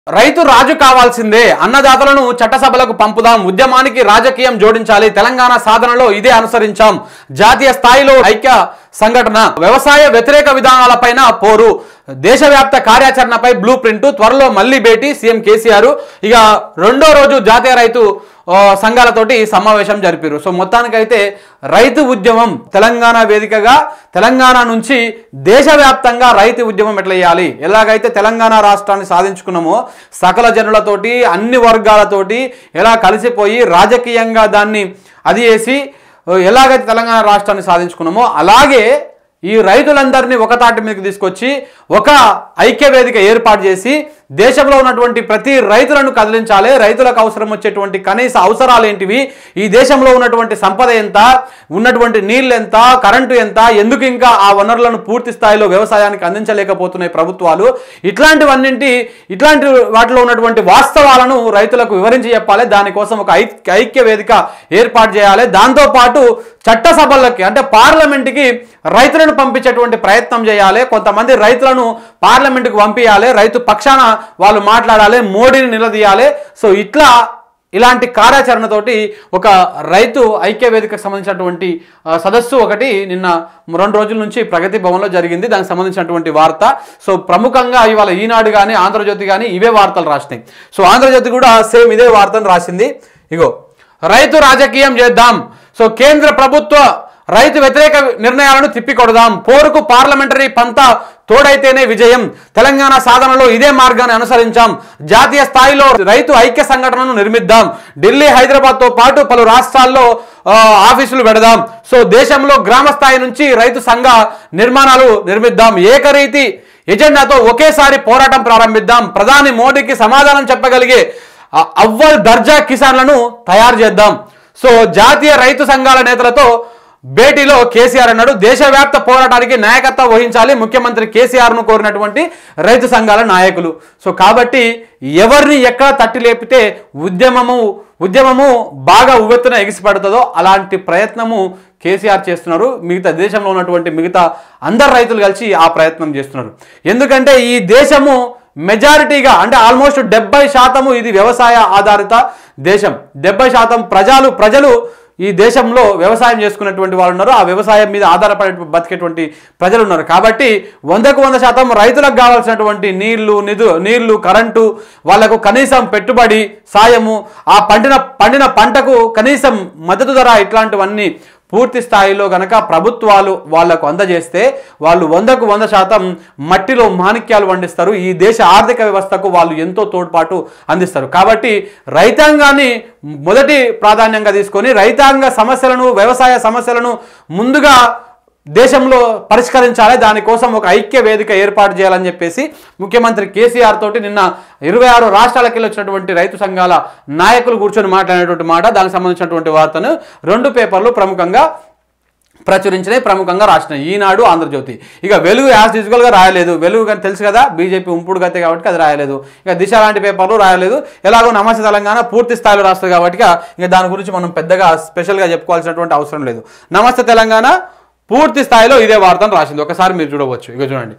రైతు రాజు కావాల్సిందే అన్నదాతలను చట్టసభలకు పంపుదాం ఉద్యమానికి రాజకీయం జోడించాలి తెలంగాణ సాధనలో ఇదే అనుసరించాం జాతీయ స్థాయిలో ఐక్య సంఘటన వ్యవసాయ వ్యతిరేక విధానాలపైన పోరు దేశవ్యాప్త కార్యాచరణపై బ్లూ ప్రింట్ త్వరలో మళ్ళీ భేటీ సీఎం కేసీఆర్ ఇక రెండో రోజు జాతీయ రైతు ఆ, సంఘాలతోటి సమావేశం జరిపారు సో మొత్తానికైతే రైతు ఉద్యమం తెలంగాణ వేదికగా తెలంగాణ నుంచి దేశవ్యాప్తంగా రైతు ఉద్యమం ఎట్లా చేయాలి ఎలాగైతే తెలంగాణ రాష్ట్రాన్ని సాధించుకున్నామో సకల జనులతోటి అన్ని వర్గాలతోటి ఎలా కలిసిపోయి రాజకీయంగా దాన్ని అది చేసి ఎలాగైతే తెలంగాణ రాష్ట్రాన్ని సాధించుకున్నామో అలాగే ఈ రైతులందరినీ ఒక తాటి మీదకి తీసుకొచ్చి ఒక ఐక్య వేదిక ఏర్పాటు చేసి దేశంలో ఉన్నటువంటి ప్రతి రైతులను కదిలించాలి రైతులకు అవసరం వచ్చేటువంటి కనీస అవసరాలు ఏంటివి ఈ దేశంలో ఉన్నటువంటి సంపద ఎంత ఉన్నటువంటి నీళ్ళు ఎంత కరెంటు ఎంత ఎందుకు ఇంకా ఆ వనరులను పూర్తి స్థాయిలో వ్యవసాయానికి అందించలేకపోతున్నాయి ప్రభుత్వాలు ఇట్లాంటివన్నింటి ఇట్లాంటి వాటిలో ఉన్నటువంటి వాస్తవాలను రైతులకు వివరించి చెప్పాలి దానికోసం ఒక ఐ- ఐక్య వేదిక ఏర్పాటు చేయాలి దాంతోపాటు చట్టసభలకి అంటే పార్లమెంట్కి రైతులను పంపించేటువంటి ప్రయత్నం చేయాలి కొంతమంది రైతులను పార్లమెంట్కి పంపించాలి రైతు పక్షాన వాళ్ళు మాట్లాడాలి మోడీని నిలదీయాలి సో ఇట్లా ఇలాంటి కార్యాచరణతోటి ఒక రైతు ఐక్య వేదికకు సంబంధించినటువంటి ఆ, సదస్సు ఒకటి నిన్న రెండు రోజుల నుంచి ప్రగతి భవన్లో జరిగింది దానికి సంబంధించినటువంటి వార్త సో ప్రముఖంగా ఇవాళ ఈనాడు కానీ ఆంధ్రజ్యోతి కానీ ఇవే వార్తలు రాసినాయి సో ఆంధ్రజ్యోతి కూడా సేమ్ ఇదే వార్తను రాసింది ఇగో రైతు రాజకీయం చేద్దాం సో కేంద్ర ప్రభుత్వ రైతు వ్యతిరేక నిర్ణయాలను తిప్పికొడదాం పోరుకు పార్లమెంటరీ పంత తోడైతేనే విజయం తెలంగాణ సాధనలో ఇదే మార్గాన్ని అనుసరించాం జాతీయ స్థాయిలో రైతు ఐక్య సంఘటనను నిర్మిద్దాం ఢిల్లీ హైదరాబాద్తో పాటు పలు రాష్ట్రాల్లో ఆ, ఆఫీసులు పెడదాం సో దేశంలో గ్రామ స్థాయి నుంచి రైతు సంఘ నిర్మాణాలు నిర్మిద్దాం ఏకరీతి ఎజెండాతో ఒకేసారి పోరాటం ప్రారంభిద్దాం ప్రధాని మోడీకి సమాధానం చెప్పగలిగే ఆ, అవ్వల్ దర్జా కిసాన్లను తయారు చేద్దాం సో జాతీయ రైతు సంఘాల నేతలతో భేటీలో కేసీఆర్ అన్నాడు దేశవ్యాప్త పోరాటానికి నాయకత్వం వహించాలి ముఖ్యమంత్రి కేసీఆర్ ను కోరినటువంటి రైతు సంఘాల నాయకులు సో కాబట్టి ఎవరిని ఎక్కడ తట్టి లేపితే ఉద్యమము ఉద్యమము బాగా ఉవ్వెత్తున ఎగిసిపడుతుందో అలాంటి ప్రయత్నము కేసీఆర్ చేస్తున్నారు మిగతా దేశంలో ఉన్నటువంటి మిగతా అందరు రైతులు కలిసి ఆ ప్రయత్నం చేస్తున్నారు ఎందుకంటే ఈ దేశము మెజారిటీగా అంటే ఆల్మోస్ట్ డెబ్బై శాతము ఇది వ్యవసాయ ఆధారిత దేశం డెబ్బై శాతం ప్రజలు ప్రజలు ఈ దేశంలో వ్యవసాయం చేసుకునేటువంటి వాళ్ళు ఉన్నారు ఆ వ్యవసాయం మీద ఆధారపడే బతికేటువంటి ప్రజలు ఉన్నారు కాబట్టి వందకు వంద శాతం రైతులకు కావాల్సినటువంటి నీళ్లు నిధు నీళ్లు కరెంటు వాళ్లకు కనీసం పెట్టుబడి సాయము ఆ పండిన పండిన పంటకు కనీసం మద్దతు ధర ఇట్లాంటివన్నీ పూర్తి స్థాయిలో గనక ప్రభుత్వాలు వాళ్లకు అందజేస్తే వాళ్ళు వందకు వంద శాతం మట్టిలో మాణిక్యాలు పండిస్తారు ఈ దేశ ఆర్థిక వ్యవస్థకు వాళ్ళు ఎంతో తోడ్పాటు అందిస్తారు కాబట్టి రైతాంగాన్ని మొదటి ప్రాధాన్యంగా తీసుకొని రైతాంగ సమస్యలను వ్యవసాయ సమస్యలను ముందుగా దేశంలో పరిష్కరించాలి దానికోసం ఒక ఐక్య వేదిక ఏర్పాటు చేయాలని చెప్పేసి ముఖ్యమంత్రి కేసీఆర్ తోటి నిన్న ఇరవై ఆరు రాష్ట్రాలకి వచ్చినటువంటి రైతు సంఘాల నాయకులు కూర్చొని మాట్లాడినటువంటి మాట దానికి సంబంధించినటువంటి వార్తను రెండు పేపర్లు ప్రముఖంగా ప్రచురించినాయి ప్రముఖంగా రాసినాయి ఈనాడు ఆంధ్రజ్యోతి ఇక వెలుగు యాజ్ యూజువల్గా రాయలేదు వెలుగు కానీ తెలుసు కదా బీజేపీ ఉంపుడు గతే కాబట్టి అది రాయలేదు ఇక దిశ లాంటి పేపర్లు రాయలేదు ఎలాగో నమస్తే తెలంగాణ పూర్తి స్థాయిలో రాస్తుంది కాబట్టి ఇక ఇక దాని గురించి మనం పెద్దగా స్పెషల్గా చెప్పుకోవాల్సినటువంటి అవసరం లేదు నమస్తే తెలంగాణ పూర్తి స్థాయిలో ఇదే వార్తను రాసింది ఒకసారి మీరు చూడవచ్చు ఇక చూడండి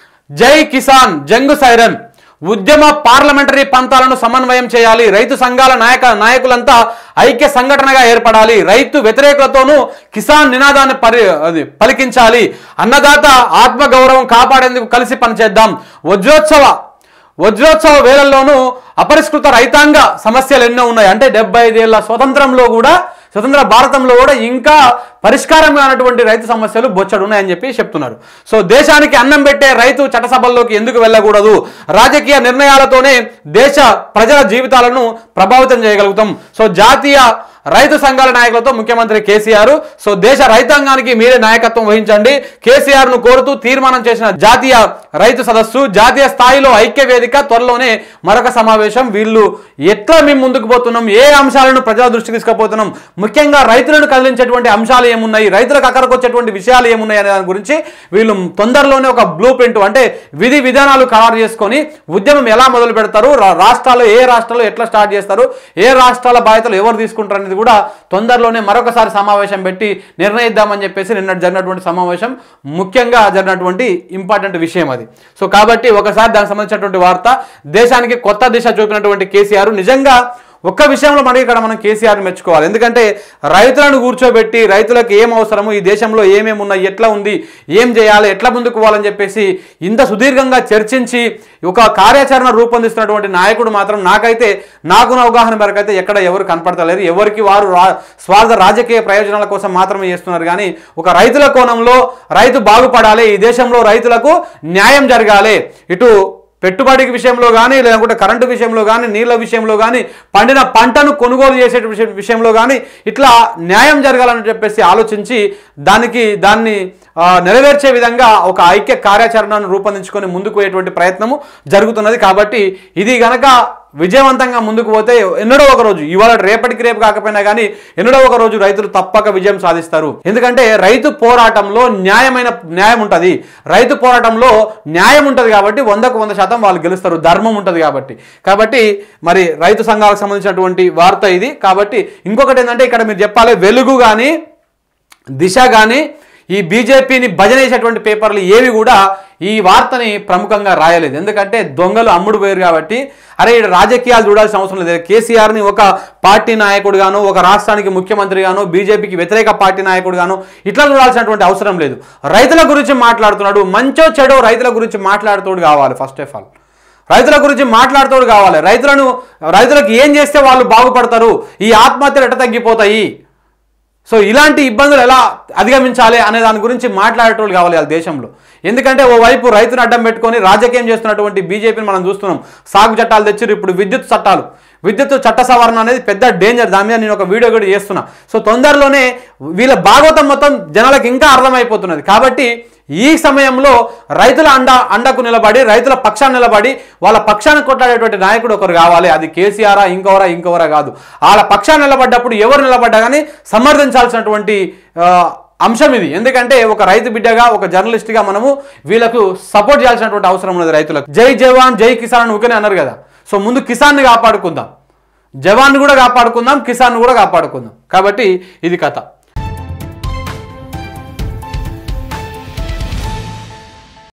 జై కిసాన్ జంగు సైరన్ ఉద్యమ పార్లమెంటరీ పంతాలను సమన్వయం చేయాలి రైతు సంఘాల నాయక నాయకులంతా ఐక్య సంఘటనగా ఏర్పడాలి రైతు వ్యతిరేకులతోనూ కిసాన్ నినాదాన్ని పరి అది పలికించాలి అన్నదాత ఆత్మగౌరవం కాపాడేందుకు కలిసి పనిచేద్దాం వజ్రోత్సవ వజ్రోత్సవ వేళల్లోనూ అపరిష్కృత రైతాంగ సమస్యలు ఎన్నో ఉన్నాయి అంటే డెబ్బై ఐదేళ్ల స్వతంత్రంలో కూడా స్వతంత్ర భారతంలో కూడా ఇంకా పరిష్కారం కానటువంటి రైతు సమస్యలు బొచ్చడు ఉన్నాయని చెప్పి చెప్తున్నారు సో దేశానికి అన్నం పెట్టే రైతు చట్టసభల్లోకి ఎందుకు వెళ్ళకూడదు రాజకీయ నిర్ణయాలతోనే దేశ ప్రజల జీవితాలను ప్రభావితం చేయగలుగుతాం సో జాతీయ రైతు సంఘాల నాయకులతో ముఖ్యమంత్రి కేసీఆర్ సో దేశ రైతాంగానికి మీరే నాయకత్వం వహించండి కేసీఆర్ ను కోరుతూ తీర్మానం చేసిన జాతీయ రైతు సదస్సు జాతీయ స్థాయిలో ఐక్య వేదిక త్వరలోనే మరొక సమావేశం వీళ్ళు ఎట్లా మేము ముందుకు పోతున్నాం ఏ అంశాలను ప్రజల దృష్టికి తీసుకుపోతున్నాం ముఖ్యంగా రైతులను కదిలించేటువంటి అంశాలు ఏమున్నాయి రైతులకు అక్కడికి వచ్చేటువంటి విషయాలు ఏమున్నాయి అనే దాని గురించి వీళ్ళు తొందరలోనే ఒక బ్లూ ప్రింట్ అంటే విధి విధానాలు ఖరారు చేసుకొని ఉద్యమం ఎలా మొదలు పెడతారు రా- రాష్ట్రాల్లో ఏ రాష్ట్రాల్లో ఎట్లా స్టార్ట్ చేస్తారు ఏ రాష్ట్రాల బాధ్యతలు ఎవరు తీసుకుంటారు అనేది కూడా తొందరలోనే మరొకసారి సమావేశం పెట్టి నిర్ణయిద్దామని చెప్పేసి నిన్న జరిగినటువంటి సమావేశం ముఖ్యంగా జరిగినటువంటి ఇంపార్టెంట్ విషయం అది సో కాబట్టి ఒకసారి దానికి సంబంధించినటువంటి వార్త దేశానికి కొత్త దిశ చూపినటువంటి కేసీఆర్ నిజంగా ఒక్క విషయంలో మనకి ఇక్కడ మనం కేసీఆర్ మెచ్చుకోవాలి ఎందుకంటే రైతులను కూర్చోబెట్టి రైతులకు ఏం అవసరము ఈ దేశంలో ఏమేమి ఉన్నాయి ఎట్లా ఉంది ఏం చేయాలి ఎట్లా ముందుకు పోవాలని చెప్పేసి ఇంత సుదీర్ఘంగా చర్చించి ఒక కార్యాచరణ రూపొందిస్తున్నటువంటి నాయకుడు మాత్రం నాకైతే నాకున్న అవగాహన మేరకు అయితే ఎక్కడ ఎవరు కనపడతలేరు ఎవరికి వారు రా స్వార్థ రాజకీయ ప్రయోజనాల కోసం మాత్రమే చేస్తున్నారు కానీ ఒక రైతుల కోణంలో రైతు బాగుపడాలి ఈ దేశంలో రైతులకు న్యాయం జరగాలి ఇటు పెట్టుబడికి విషయంలో కానీ లేకుంటే కరెంటు విషయంలో కానీ నీళ్ళ విషయంలో కానీ పండిన పంటను కొనుగోలు చేసే విషయం- విషయంలో కానీ ఇట్లా న్యాయం జరగాలని చెప్పేసి ఆలోచించి దానికి దాన్ని ఆ, నెరవేర్చే విధంగా ఒక ఐక్య కార్యాచరణను రూపొందించుకొని ముందుకు పోయేటువంటి ప్రయత్నము జరుగుతున్నది కాబట్టి ఇది గనక విజయవంతంగా ముందుకు పోతే ఎన్నడో ఒక రోజు ఇవాళ రేపటికి రేపు కాకపోయినా కానీ ఎన్నడో ఒక రోజు రైతులు తప్పక విజయం సాధిస్తారు ఎందుకంటే రైతు పోరాటంలో న్యాయమైన న్యాయం ఉంటుంది రైతు పోరాటంలో న్యాయం ఉంటుంది కాబట్టి వందకు వంద శాతం వాళ్ళు గెలుస్తారు ధర్మం ఉంటుంది కాబట్టి కాబట్టి మరి రైతు సంఘాలకు సంబంధించినటువంటి వార్త ఇది కాబట్టి ఇంకొకటి ఏంటంటే ఇక్కడ మీరు చెప్పాలి వెలుగు కానీ దిశ కానీ ఈ బీజేపీని భజనేసేటువంటి పేపర్లు ఏవి కూడా ఈ వార్తని ప్రముఖంగా రాయలేదు ఎందుకంటే దొంగలు అమ్ముడు పోయారు కాబట్టి అరే ఇక్కడ రాజకీయాలు చూడాల్సిన అవసరం లేదు కేసీఆర్ని ఒక పార్టీ నాయకుడుగాను ఒక రాష్ట్రానికి ముఖ్యమంత్రిగాను బీజేపీకి వ్యతిరేక పార్టీ నాయకుడుగాను ఇట్లా చూడాల్సినటువంటి అవసరం లేదు రైతుల గురించి మాట్లాడుతున్నాడు మంచో చెడో రైతుల గురించి మాట్లాడుతోడు కావాలి ఫస్ట్ ఆఫ్ ఆల్ రైతుల గురించి మాట్లాడుతోడు కావాలి రైతులను రైతులకు ఏం చేస్తే వాళ్ళు బాగుపడతారు ఈ ఆత్మహత్యలు ఎట్ట తగ్గిపోతాయి సో ఇలాంటి ఇబ్బందులు ఎలా అధిగమించాలి అనే దాని గురించి మాట్లాడేటోళ్ళు కావాలి వాళ్ళ దేశంలో ఎందుకంటే ఓవైపు రైతును అడ్డం పెట్టుకొని రాజకీయం చేస్తున్నటువంటి బీజేపీని మనం చూస్తున్నాం సాగు చట్టాలు తెచ్చారు ఇప్పుడు విద్యుత్ చట్టాలు విద్యుత్ చట్ట సవరణ అనేది పెద్ద డేంజర్ దాని మీద నేను ఒక వీడియో కూడా చేస్తున్నా సో తొందరలోనే వీళ్ళ భాగవతం మొత్తం జనాలకు ఇంకా అర్థమైపోతున్నది కాబట్టి ఈ సమయంలో రైతుల అండ అండకు నిలబడి రైతుల పక్షాన్ని నిలబడి వాళ్ళ పక్షాన్ని కొట్లాడేటువంటి నాయకుడు ఒకరు కావాలి అది కేసీఆరా ఇంకొవరా ఇంకొవరా కాదు వాళ్ళ పక్షాన్ని నిలబడ్డప్పుడు ఎవరు నిలబడ్డా కానీ సమర్థించాల్సినటువంటి ఆ, అంశం ఇది ఎందుకంటే ఒక రైతు బిడ్డగా ఒక జర్నలిస్ట్గా మనము వీళ్ళకు సపోర్ట్ చేయాల్సినటువంటి అవసరం ఉన్నది రైతులకు జై జవాన్ జై కిసాన్ అని ఊకనే అన్నారు కదా సో ముందు కిసాన్ని కాపాడుకుందాం జవాన్ కూడా కాపాడుకుందాం కిసాన్ కూడా కాపాడుకుందాం కాబట్టి ఇది కథ